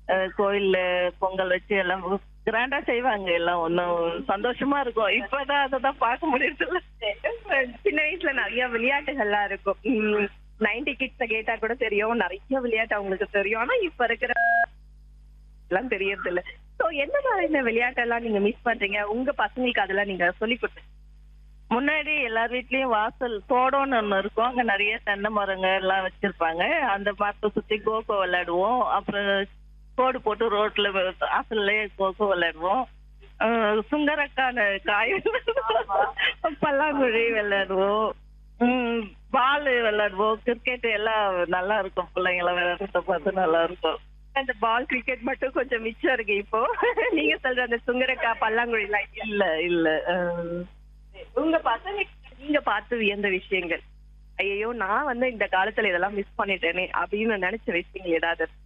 அஹ், கோயில்ல பொங்கல் வச்சு எல்லாம் கிராண்டா செய்வாங்க எல்லாம் ஒன்னும் சந்தோஷமா இருக்கும் இப்பதான் அததான் பார்க்க முடியறதில்ல சின்ன வயசுல நிறைய விளையாட்டுகள்லாம் இருக்கும் நைன்டி கிட்ஸ கேட்டா கூட தெரியும் நிறைய விளையாட்டு அவங்களுக்கு தெரியும் ஆனா இப்ப இருக்கிற எல்லாம் தெரியறது இல்ல சோ எந்த மாதிரியான விளையாட்டெல்லாம் நீங்க மிஸ் பண்றீங்க உங்க பசங்களுக்கு அதெல்லாம் நீங்க சொல்லி கொடுத்து முன்னாடி எல்லார் வீட்லயும் வாசல் தோடம்னு ஒண்ணு இருக்கும் அங்க நிறைய தென்னை மரங்க எல்லாம் வச்சிருப்பாங்க அந்த மரத்தை சுத்தி கோகோ விளையாடுவோம் அப்புறம் கோடு போட்டு ரோட்ல வாசல்லே கோகோ விளையாடுவோம் அஹ் சுங்கரக்கான காய் பல்லாங்குழி விளையாடுவோம் பால் விளையாடுவோம் கிரிக்கெட் எல்லாம் நல்லா இருக்கும் பிள்ளைங்க எல்லாம் விளையாடுறத பார்த்து நல்லா இருக்கும் அந்த பால் கிரிக்கெட் மட்டும் கொஞ்சம் மிச்சம் இருக்கு இப்போ நீங்க சொல்ற அந்த சுங்கரக்கா பல்லாங்குழி எல்லாம் இல்ல இல்ல அஹ் உங்க பசங்க நீங்க பார்த்து வியந்த விஷயங்கள் ஐயோ நான் வந்து இந்த காலத்துல இதெல்லாம் மிஸ் பண்ணிட்டேனே அப்படின்னு நினைச்ச விஷயங்கள் ஏதாவது இருக்கா?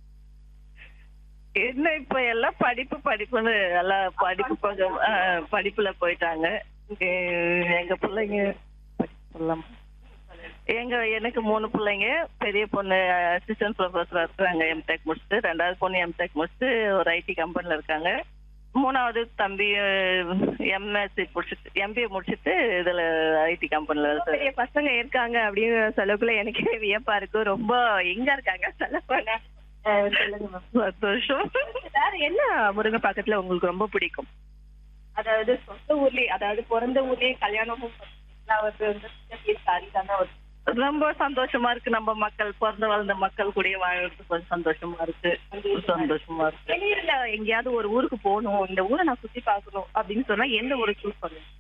என்ன இப்ப எல்லாம் படிப்பு படிப்புன்னு எல்லாம் படிப்பு கொஞ்சம் ஆஹ், படிப்புல போயிட்டாங்க எ- எங்க பிள்ளைங்க படிப்பு சொல்லாமா? எங்க எனக்கு மூணு பிள்ளைங்க பெரிய பொண்ணு அசிஸ்டன்ட் ப்ரொஃபஸரா இருக்காங்க எம்டெக் முடிச்சுட்டு ரெண்டாவது பொண்ணு எம்டெக் முடிச்சுட்டு ஒரு ஐடி கம்பெனில இருக்காங்க மூணாவது தம்பி எம்எஸ்சி முடிச்சுட்டு எம்பிஏ முடிச்சுட்டு இதுல ஐடி கம்பெனில இருக்காரு பெரிய பசங்க இருக்காங்க அப்படின்னு சொல்லக்குள்ள எனக்கே வியப்பா இருக்கு ரொம்ப எங்க இருக்காங்க சொல்ல போனா அஹ் சொல்லுங்க மேம் சந்தோஷம் வேற என்ன முருங்கை பக்கத்துல உங்களுக்கு ரொம்ப பிடிக்கும் அதாவது சொந்த ஊர்லயே அதாவது பிறந்த ஊர்லயே கல்யாணமும் பண்ணிக்கலாம். வந்து சாரி தானே ஒரு ரொம்ப சந்தோஷமா இருக்கு நம்ம மக்கள் பிறந்து வளர்ந்த மக்கள் கூடயே வாழறது கொஞ்சம் சந்தோஷமா இருக்கு சந்தோஷமா இருக்கு வெளியூர்ல எங்கேயாவது ஒரு ஊருக்கு போகணும் இந்த ஊரை நான் சுத்தி பார்க்கணும் அப்படின்னு சொன்னா எந்த ஊரை சூஸ் பண்ணுங்க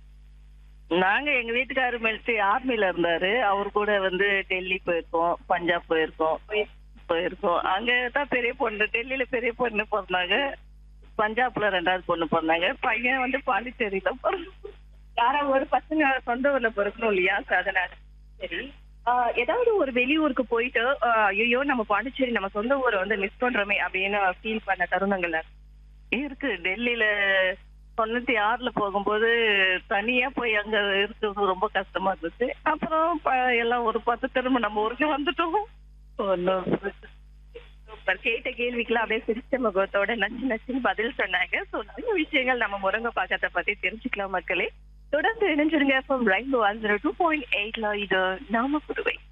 நாங்க எங்க வீட்டுக்காரர் மிலிட்டரி ஆர்மில இருந்தாரு அவர் கூட வந்து டெல்லி போயிருக்கோம் பஞ்சாப் போயிருக்கோம் போயிருக்கோம் அங்க தான் பெரிய பொண்ணு டெல்லியில பெரிய பொண்ணு பிறந்தாங்க பஞ்சாப்ல ரெண்டாவது பொண்ணு பிறந்தாங்க பையன் வந்து பாண்டிச்சேரியில பிறந்தாங்க யாரா ஒரு பசங்க சொந்த ஊர்ல பிறக்கணும் இல்லையா So அதனால சரி ஆஹ் ஏதாவது ஒரு வெளியூருக்கு போயிட்டு ஆஹ் ஐயோ நம்ம பாண்டிச்சேரி நம்ம சொந்த ஊரை வந்து மிஸ் பண்றோமே அப்படின்னு ஃபீல் பண்ண தருணங்கள் இருக்கு டெல்லியில தொண்ணூத்தி ஆறுல போகும்போது தனியா போய் அங்க இருக்கிறது ரொம்ப கஷ்டமா இருந்துச்சு அப்புறம் ப- எல்லாம் ஒரு பத்து திரும்ப நம்ம ஊருக்கு வந்துட்டோம் ஒண்ணும் பிரச்சனை சூப்பர் கேட்ட கேள்விக்கெல்லாம் அப்படியே சிரிச்ச முகத்தோட நச்சு நச்சுன்னு பதில் சொன்னாங்க சோ நிறைய விஷயங்கள் நம்ம முருங்கை பாக்கத்தை பத்தி தெரிஞ்சுக்கலாம் மக்களே தொடர்ந்து இணைஞ்சிருங்க from rainbow one zero two point எயிட்ல இது நாம புதுவை